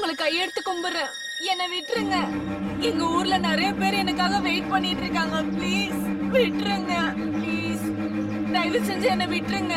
உங்களை கையெடுத்து கும்பிடுறேன் என்னை விட்டுருங்க எங்க ஊர்ல நிறைய பேர் எனக்காக வெயிட் பண்ணிட்டு இருக்காங்க ப்ளீஸ் விட்டுருங்க ப்ளீஸ் தயவு செஞ்சு என்னை விட்டுருங்க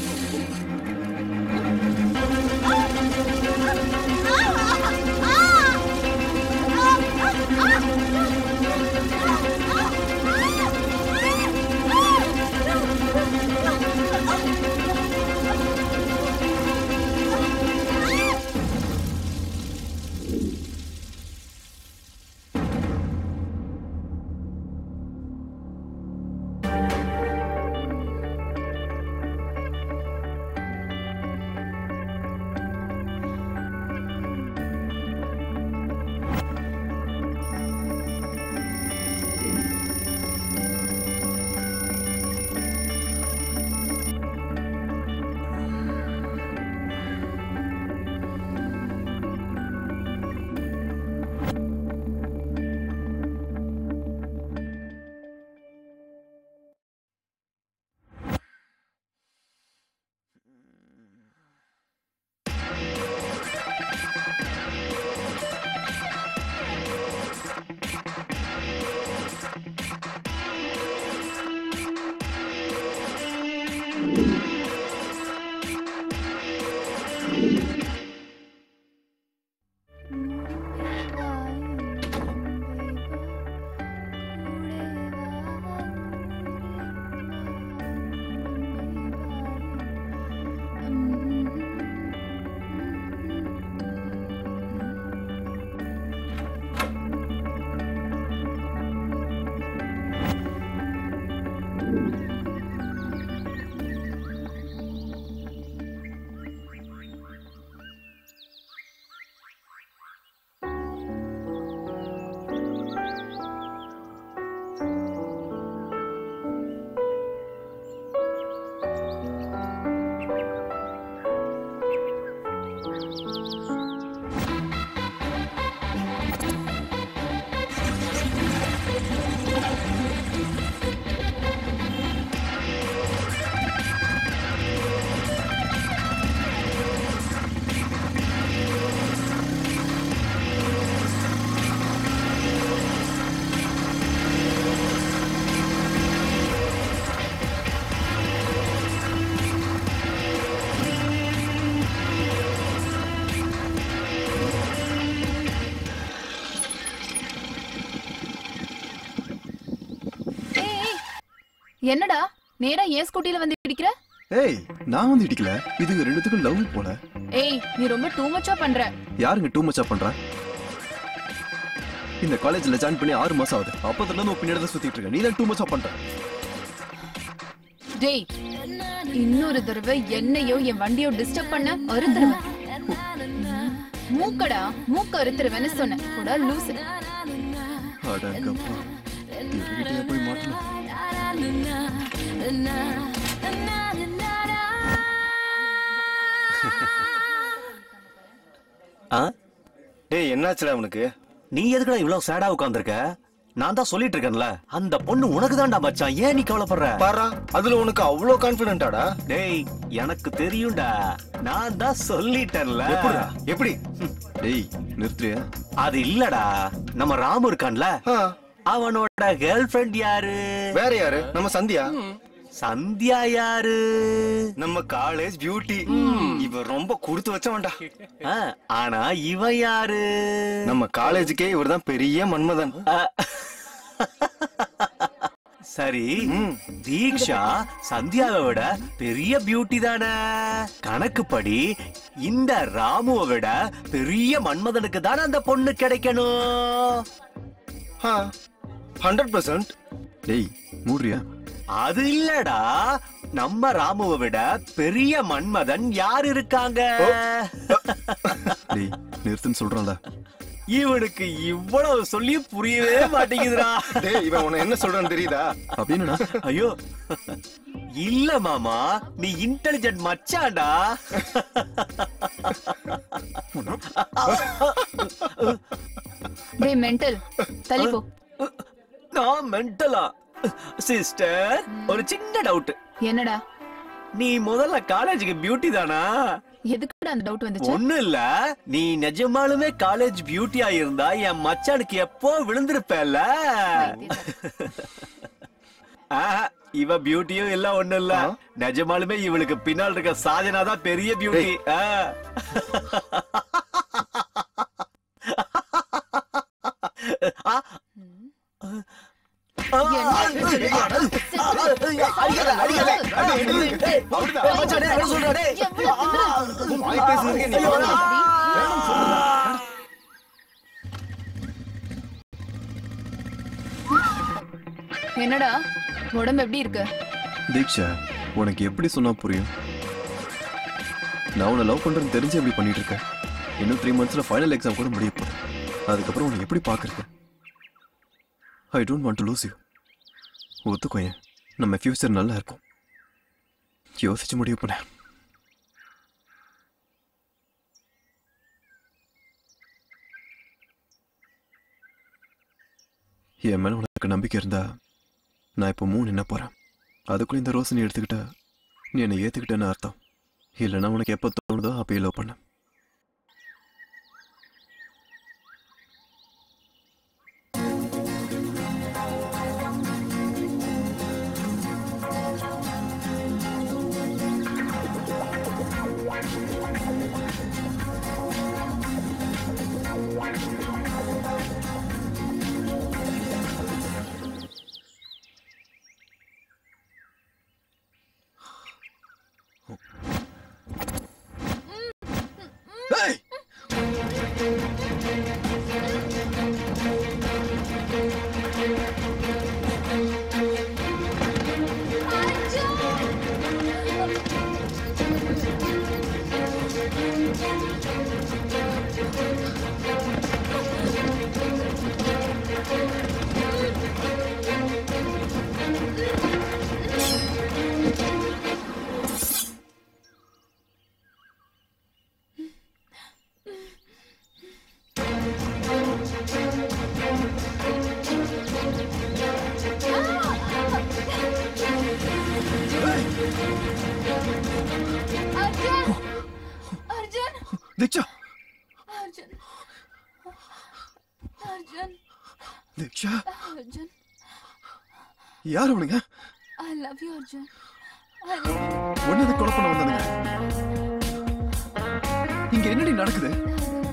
என்னடா நேரா ஏன் ஸ்கூட்டில வந்து இடிக்கிற ஏய் நான் வந்து இடிக்கல இதுங்க ரெண்டுத்துக்கும் லவ் போல ஏய் நீ ரொம்ப டூ மச்சா பண்ற யாருங்க டூ மச்சா பண்றா இந்த காலேஜ்ல ஜாயின் பண்ணி ஆறு மாசம் ஆகுது அப்பத்துல இருந்து உன் பின்னாடி தான் சுத்திட்டு இருக்கேன் நீ தான் டூ மச்சா பண்ற டேய் இன்னொரு தடவை என்னையோ என் வண்டியோ டிஸ்டர்ப் பண்ண அறுத்துருவேன் மூக்கடா மூக்க அறுத்துருவேன்னு சொன்னேன் கூட லூசு அடங்கப்பா இவர்கிட்டயே போய் மாட்டணும் ஆ டேய் என்னாச்சுடா அவனுக்கு நீ எதுக்குடா இவ்வளவு சேடா உட்கார்ந்திருக்க நான் தான் சொல்லிட்டு இருக்கேன்ல அந்த பொண்ணு உனக்கு தான்டா மச்சான் ஏன் நீ கவலைப்படுற பாரா அதுல உனக்கு அவ்வளோ கான்பிடென்ட்டாடா டேய் எனக்கு தெரியும்டா நான் தான் சொல்லிட்டேன்ல எப்படிடா எப்படி டேய் நிறுத்துறியா அது இல்லடா நம்ம ராமு இருக்கான்ல ஆ, அவனோட கேர்ள் ஃபிரெண்ட் யாரு வேற யாரு நம்ம சந்தியா சந்தியா யாரு நம்ம காலேஜ் பியூட்டி இவ ரொம்ப கொடுத்து வச்சவன்டா ஆ, ஆனா இவன் யாரு நம்ம காலேஜுக்கே இவர்தான் பெரிய மன்மதன் ஆ, சரி ம். தீக்ஷா சந்தியாவை விட பெரிய பியூட்டி தானே கணக்குப்படி இந்த ராமுவை விட பெரிய மன்மதனுக்கு தானே அந்த பொண்ணு கிடைக்கணும் ஹண்ட்ரட் பர்சன்ட் டேய் மூடுறியா அது இல்லடா நம்ம ராமுவை விட பெரிய மன்மதன் யார் இருக்காங்க டேய் நிறுத்துன்னு சொல்றான்ல இவனுக்கு இவ்வளவு சொல்லி புரியவே மாட்டேங்குதுடா டேய் இவன் உன்னை என்ன சொல்றான்னு தெரியுதா அப்படின்னா ஐயோ இல்ல மாமா நீ இன்டெலிஜென்ட் மச்சாடா டேய் மென்டல் தள்ளி போ நான் மென்டலா சிஸ்டர் ஒரு சின்ன டவுட் என்னடா நீ முதல்ல காலேஜுக்கு பியூட்டி தானா எதுக்கு அந்த டவுட் வந்துச்சு ஒண்ணு இல்ல நீ நிஜமாலுமே காலேஜ் பியூட்டியா இருந்தா என் மச்சானுக்கு எப்போ விழுந்திருப்பேல்ல ஆஹா, இவ பியூட்டியும் இல்ல ஒண்ணு இல்ல நிஜமாலுமே இவளுக்கு பின்னால் இருக்க சாதனா தான் பெரிய பியூட்டி வாய் பேசுறதுக்கே நீ எவ்வளவு என்னடா உடம்பு எப்படி இருக்கு தீக்ஷா உனக்கு எப்படி சொன்னா புரியும் நான் உன்னை லவ் பண்றேன்னு தெரிஞ்சு எப்படி பண்ணிட்டு இருக்கேன் இன்னும் த்ரீ மந்த்ஸ்ல ஃபைனல் எக்ஸாம் கூட முடிய போகுது அதுக்கப்புறம் உன்னை எப்படி பார்க்கறது I don't want to lose you ஒத்துக்கோயேன் நம்ம ஃபியூச்சர் நல்லா இருக்கும் யோசிச்சு முடிவு பண்ண என் மேல உனக்கு நம்பிக்கை இருந்தா நான் இப்போ மூணு என்ன போறேன் அதுக்குள்ள இந்த ரோஸ் நீ எடுத்துக்கிட்ட நீ என்னை ஏத்துக்கிட்டேன்னு அர்த்தம் இல்லைன்னா உனக்கு எப்போ தோணுதோ அப்பயே லவ் பண்ண அர்ஜுன் அர்ஜுன் தீக்ஷா அர்ஜுன் அர்ஜுன் தீக்ஷா அர்ஜுன் யார் அவனுங்க I love you Arjun I love you ஒன்னு கொலை பண்ண வந்தானுங்க இங்க என்னடி நடக்குது அது